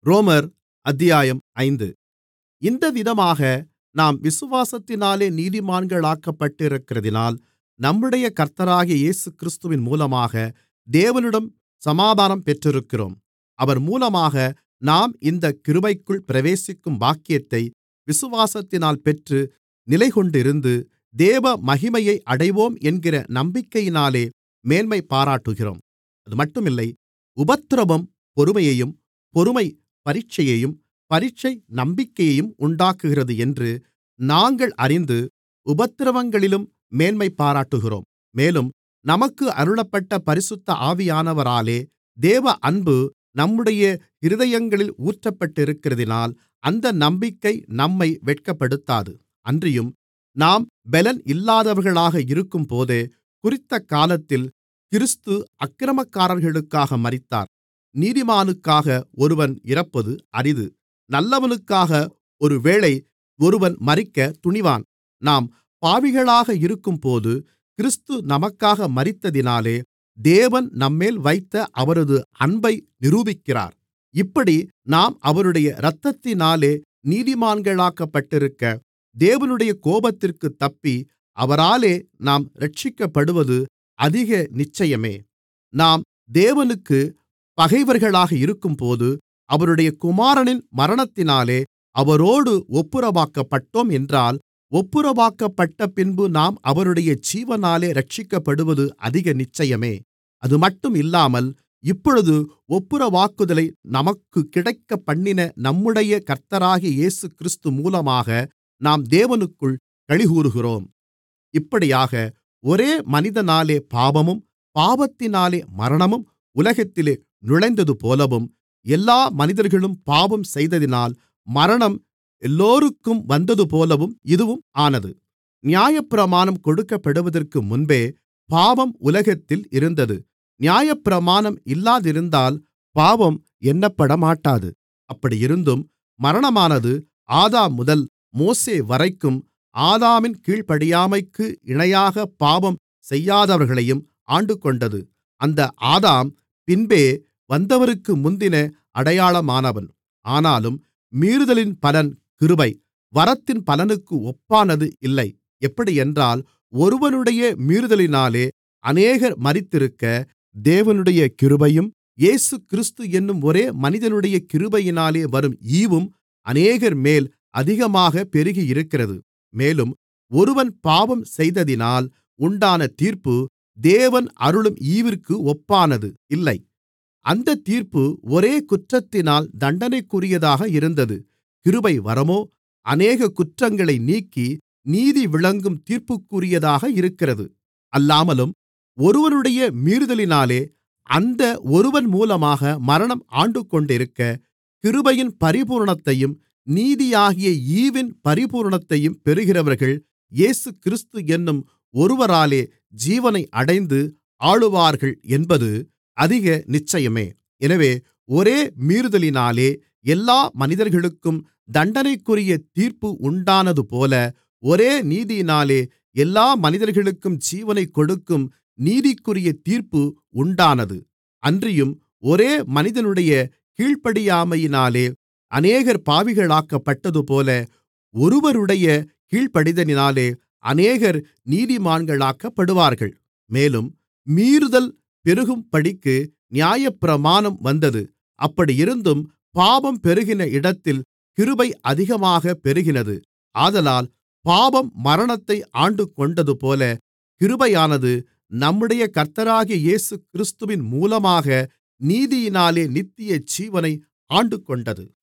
ரோமர் அத்தியாயம் ஐந்து இந்தவிதமாக நாம் விசுவாசத்தினாலே நீதிமான்களாக்கப்பட்டிருக்கிறதினால் நம்முடைய கர்த்தராகிய இயேசுகிறிஸ்துவின் மூலமாக தேவனிடம் சமாதானம் பெற்றிருக்கிறோம் அவர் மூலமாக நாம் இந்தக் கிருபைக்குள் பிரவேசிக்கும் பாக்கியத்தை விசுவாசத்தினால் பெற்று நிலைகொண்டிருந்து தேவ மகிமையை அடைவோம் என்கிற நம்பிக்கையினாலே மேன்மைபாராட்டுகிறோம் அதுமட்டுமில்லை உபத்திரவம் பொறுமையையும் பொறுமை பரீட்சையையும் பரீட்சை நம்பிக்கையையும் உண்டாக்குகிறது என்று நாங்கள் அறிந்து உபத்திரவங்களிலும் மேன்மைபாராட்டுகிறோம் மேலும் நமக்கு அருளப்பட்ட பரிசுத்த ஆவியானவராலே தேவ அன்பு நம்முடைய இருதயங்களில் ஊற்றப்பட்டிருக்கிறதினால் அந்த நம்பிக்கை நம்மை வெட்கப்படுத்தாது அன்றியும் நாம் பெலன் இல்லாதவர்களாக இருக்கும்போதே குறித்தகாலத்தில் கிறிஸ்து அக்கிரமக்காரர்களுக்காக மரித்தார் நீதிமானுக்காக ஒருவன் இறப்பது அரிது நல்லவனுக்காக ஒருவேளை ஒருவன் மரிக்கத் துணிவான் நாம் பாவிகளாக இருக்கும்போது கிறிஸ்து நமக்காக மரித்ததினாலே தேவன் நம்மேல் வைத்த அவரது அன்பை நிரூபிக்கிறார் இப்படி நாம் அவருடைய இரத்தத்தினாலே நீதிமான்களாக்கப்பட்டிருக்க தேவனுடைய கோபத்திற்குத் தப்பி அவராலே நாம் இரட்சிக்கப்படுவது அதிக நிச்சயமே நாம் தேவனுக்குப் பகைவர்களாக இருக்கும்போது அவருடைய குமாரனின் மரணத்தினாலே அவரோடு ஒப்புரவாக்கப்பட்டோம் என்றால் ஒப்புரவாக்கப்பட்டபின்பு நாம் அவருடைய ஜீவனாலே இரட்சிக்கப்படுவது அதிக நிச்சயமே அதுமட்டும் இல்லாமல் இப்பொழுது ஒப்புரவாக்குதலை நமக்குக் கிடைக்கப்பண்ணின நம்முடைய கர்த்தராகிய இயேசுகிறிஸ்து மூலமாக நாம் தேவனுக்குள் களிகூருகிறோம் இப்படியாக ஒரே மனிதனாலே பாவமும் பாவத்தினாலே மரணமும் உலகத்திலே நுழைந்ததுபோலவும் எல்லா மனிதர்களும் பாவம் செய்ததினால் மரணம் எல்லோருக்கும் வந்ததுபோலவும் இதுவும் ஆனது நியாயப்பிரமாணம் கொடுக்கப்படுவதற்கு முன்பே பாவம் உலகத்தில் இருந்தது நியாயப்பிரமாணம் இல்லாதிருந்தால் பாவம் எண்ணப்படமாட்டாது அப்படியிருந்தும் மரணமானது ஆதாம் முதல் மோசேவரைக்கும் ஆதாமின் கீழ்ப்படியாமைக்கு இணையாக பாவம் செய்யாதவர்களையும் ஆண்டுகொண்டது அந்த ஆதாம் பின்பே வந்தவருக்கு முந்தின அடையாளமானவன் ஆனாலும் மீறுதலின் பலன் கிருபை வரத்தின் பலனுக்கு ஒப்பானது இல்லை எப்படியென்றால் ஒருவனுடைய மீறுதலினாலே அநேகர் மரித்திருக்க தேவனுடைய கிருபையும் இயேசுகிறிஸ்து என்னும் ஒரே மனிதனுடைய கிருபையினாலே வரும் ஈவும் அநேகர்மேல் அதிகமாக பெருகியிருக்கிறது மேலும் ஒருவன் பாவம் செய்ததினால் உண்டான தீர்ப்பு தேவன் அருளும் ஈவிற்கு ஒப்பானது இல்லை அந்தத் தீர்ப்பு ஒரே குற்றத்தினால் தண்டனைக்குரியதாக இருந்தது கிருபை வரமோ அநேக குற்றங்களை நீக்கி நீதி விளங்கும் தீர்ப்புக்குரியதாக இருக்கிறது அல்லாமலும் ஒருவனுடைய மீறுதலினாலே அந்த ஒருவன் மூலமாக மரணம் ஆண்டுகொண்டிருக்க கிருபையின் பரிபூரணத்தையும் நீதியாகிய ஈவின் பரிபூரணத்தையும் பெறுகிறவர்கள் இயேசுகிறிஸ்து என்னும் ஒருவராலே ஜீவனை அடைந்து ஆளுவார்கள் என்பது அதிக நிச்சயமே எனவே ஒரே மீறுதலினாலே எல்லா மனிதர்களுக்கும் தண்டனைக்குரிய தீர்ப்பு உண்டானதுபோல ஒரே நீதியினாலே எல்லா மனிதர்களுக்கும் ஜீவனைக் கொடுக்கும் நீதிக்குரிய தீர்ப்பு உண்டானது அன்றியும் ஒரே மனிதனுடைய கீழ்ப்படியாமையினாலே அநேகர் பாவிகளாக்கப்பட்டதுபோல ஒருவருடைய கீழ்ப்படிதலினாலே அநேகர் நீதிமான்களாக்கப்படுவார்கள் மேலும் மீறுதல் பெருகும்படிக்கு நியாயப்பிரமாணம் வந்தது அப்படியிருந்தும் பாவம் பெருகின இடத்தில் கிருபை அதிகமாக பெருகினது ஆதலால் பாவம் மரணத்தை ஆண்டுகொண்டதுபோல கிருபையானது நம்முடைய கர்த்தராகிய இயேசுகிறிஸ்துவின் மூலமாக நீதியினாலே நித்திய ஜீவனை ஆண்டுகொண்டது